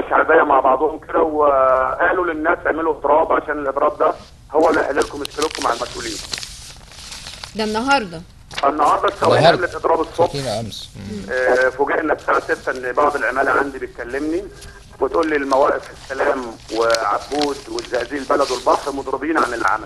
الشعبيه مع بعضهم كده وقالوا للناس اعملوا اضراب عشان الاضراب ده هو اللي هيحل لكم مشكلتكم مع المسؤولين ده النهارده النهارده السواقين النهاردة. عملت اضراب الصبح فاكرين امس مم. آه، فوجئنا الساعه 6 ان بعض العماله عندي بتكلمني وتقول لي المواقف السلام وعبود والزقازيق البلد والبحر مضربين عن العمل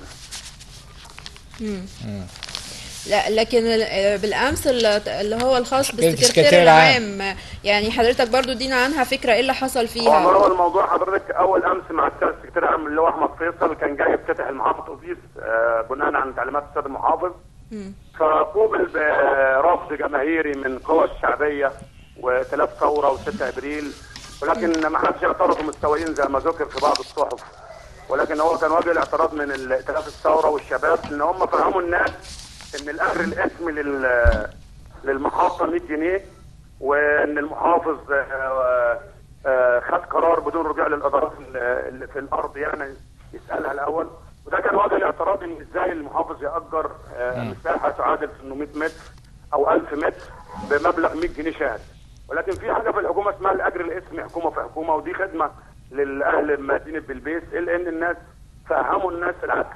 لا لكن ال- بالامس اللي اللي هو الخاص بالسكرتير السكرتير العام يعني حضرتك برضو دينا عنها فكره ايه اللي حصل هو فيها هو الموضوع حضرتك اول امس مع السيد السكرتير العام اللي هو احمد فيصل كان جاي يفتتح المحافظ اوزيس آه، بناء على تعليمات السيد المحافظ فقوبل برفض جماهيري من قوى الشعبيه وتلاف ثوره و6 ابريل ولكن ما حدش اعترضوا من السواقين زي ما ذكر في بعض الصحف ولكن هو كان وجه الاعتراض من ائتلاف الثوره والشباب ان هم فهموا الناس ان الاجر الاسمي لل للمحطه 100 جنيه وان المحافظ آه، آه، خد قرار بدون رجوع للادارات اللي في الارض يعني يسالها الاول وده كان وجه الاعتراض ان ازاي المحافظ ياجر آه، مساحه تعادل 800 متر او 1000 متر بمبلغ 100 جنيه شهري ولكن في حاجه في الحكومه اسمها الاجر الاسمي حكومه في حكومه ودي خدمه للاهل مدينه بلبيس الا ان الناس فهموا الناس العكس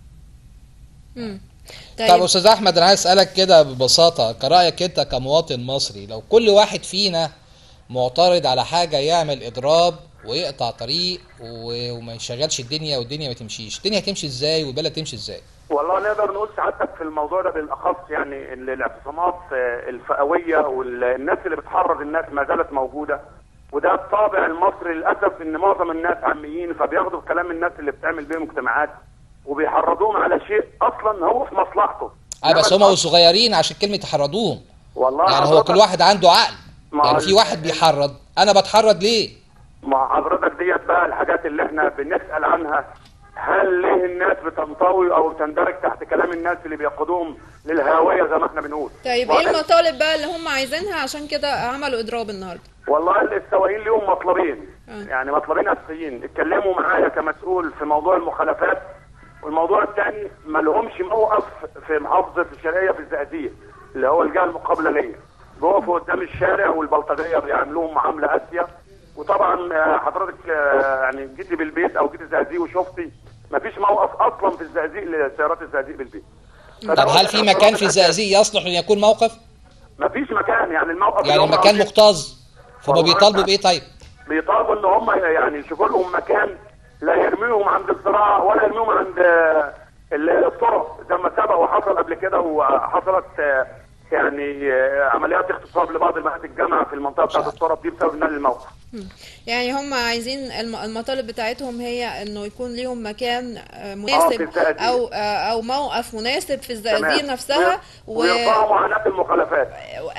مم. طب طيب استاذ احمد انا عايز اسالك كده ببساطه كرايك انت كمواطن مصري لو كل واحد فينا معترض على حاجه يعمل اضراب ويقطع طريق و- وما يشغلش الدنيا والدنيا ما تمشيش الدنيا هتمشي ازاي والبلد تمشي ازاي والله نقدر نقول سعادتك في الموضوع ده بالاخص يعني ال- الاعتصامات آه، الفئويه والناس اللي بتحرض الناس ما زالت موجوده وده الطابع المصري للاسف ان معظم الناس عاميين فبياخدوا كلام الناس اللي بتعمل بيهم اجتماعات وبيحرضوهم على شيء اصلا هو في مصلحته اه بس إنما هم الأصل- صغيرين عشان كلمه يحرضوهم والله يعني هو حضرتك- كل واحد عنده عقل ما يعني هو في ال- واحد بيحرض انا بتحرض ليه مع حضرتك ديت بقى الحاجات اللي احنا بنسال عنها هل ليه الناس بتنطوي او بتندرج تحت كلام الناس اللي بيقودوهم للهاويه زي ما احنا بنقول طيب ايه وبعدين- المطالب بقى اللي هم عايزينها عشان كده عملوا اضراب النهارده والله السواقين ليهم مطلبين آه. يعني مطلبين اساسيين اتكلموا معايا كمسؤول في موضوع المخالفات والموضوع الثاني ما لهمش موقف في محافظه الشرقيه في الزقازيق اللي هو الجهه المقابله ليا بيقفوا قدام الشارع والبلطجيه بيعملوهم معامله قاسيه وطبعا آه، حضرتك آه، يعني جيتي بالبيت او جيتي الزقازيق وشفتي ما فيش موقف اصلا في الزقازيق لسيارات الزقازيق بالبيت طب هل في مكان في الزقازيق يصلح ان يكون موقف ما فيش مكان يعني الموقف اللي يعني هم مكان عاوزين- مكتظ فهم والله بيطالبوا أنا- بايه طيب بيطالبوا ان هم يعني يشوفوا لهم مكان لا يرميهم عند الزراعه ولا يرميهم عند آه، ال- الطرق زي ما سبق وحصل قبل كده وحصلت آه، يعني آه، عمليات اغتصاب لبعض بنات الجامعه في المنطقه بتاعت الطرق دي بسبب نقل الموقف. يعني هم عايزين الم- المطالب بتاعتهم هي انه يكون ليهم مكان آه، مناسب الزقازيق. او آه، او موقف مناسب في الزقازيق تمام. نفسها وي- ويرفعوا معاناه المخالفات.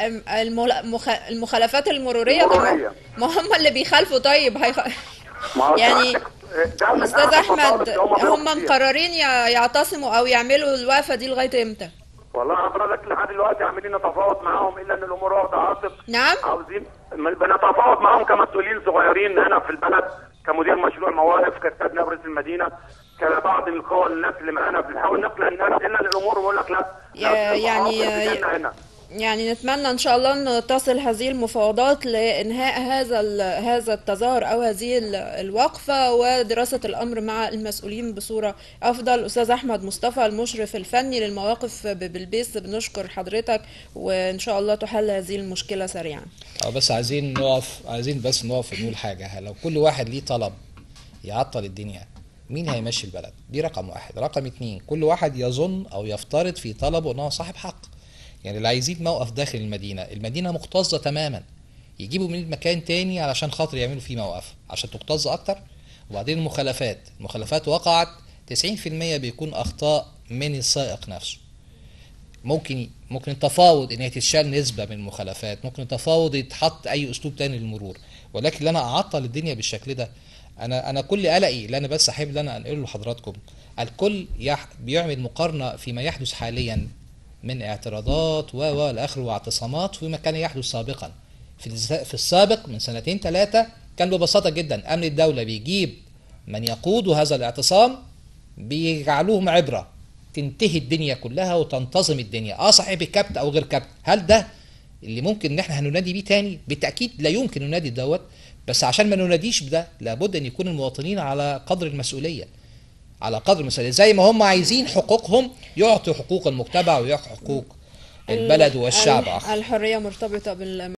والمخالفات المروريه طب ما- المرورية. ما هم اللي بيخالفوا طيب هيخ... ما هو يعني ساعتك- ده من استاذ أهم احمد المطالب اللي هم بيقفوا فيها. مقررين ي- يعتصموا او يعملوا الوقفه دي لغايه امتى والله حضرتك لحد دلوقتي عاملين نتفاوض معاهم الا ان الامور واخده عاطف نعم عاوزين بنتفاوض معاهم كمسؤولين صغيرين هنا في البلد كمدير مشروع مواقف كاتب نائب رئيس المدينه كبعض القوى الناس اللي معانا بنحاول نقنع الناس الا ان الامور بيقول لك لا يا- لا، يعني- المحافظ بيجينا هنا يعني نتمنى ان شاء الله ان تصل هذه المفاوضات لانهاء هذا ال- هذا التظاهر او هذه ال- الوقفه ودراسه الامر مع المسؤولين بصوره افضل استاذ احمد مصطفى المشرف الفني للمواقف ب- بالبيس بنشكر حضرتك وان شاء الله تحل هذه المشكله سريعا اه بس عايزين نقف عايزين بس نقف ونقول حاجة لو كل واحد ليه طلب يعطل الدنيا مين هيمشي البلد دي رقم واحد رقم اتنين كل واحد يظن او يفترض في طلبه انه صاحب حق يعني اللي عايزين موقف داخل المدينة المدينة مكتظة تماما يجيبوا من مكان تاني علشان خاطر يعملوا فيه موقف عشان تكتظ اكتر وبعدين المخالفات المخالفات وقعت 90% بيكون اخطاء من السائق نفسه ممكن ممكن التفاوض ان هي تتشال نسبه من المخالفات ممكن التفاوض يتحط اي اسلوب تاني للمرور ولكن اللي انا اعطل الدنيا بالشكل ده انا انا كل قلقي اللي انا بس احب ان انا انقله لحضراتكم الكل يح بيعمل مقارنه فيما يحدث حاليا من اعتراضات و و الاخر واعتصامات فيما كان يحدث سابقا في الز- في السابق من سنتين ثلاثه كان ببساطه جدا امن الدوله بيجيب من يقود هذا الاعتصام بيجعلوهم عبره تنتهي الدنيا كلها وتنتظم الدنيا اه صحيح بكبت او غير كبت هل ده اللي ممكن ان احنا هننادي بيه تاني بالتاكيد لا يمكن ننادي دوت بس عشان ما نناديش بده لابد ان يكون المواطنين على قدر المسؤوليه على قدر المسؤوليه زي ما هم عايزين حقوقهم يعطوا حقوق المجتمع ويعطوا حقوق البلد والشعب ال- اخر الحرية مرتبطة بال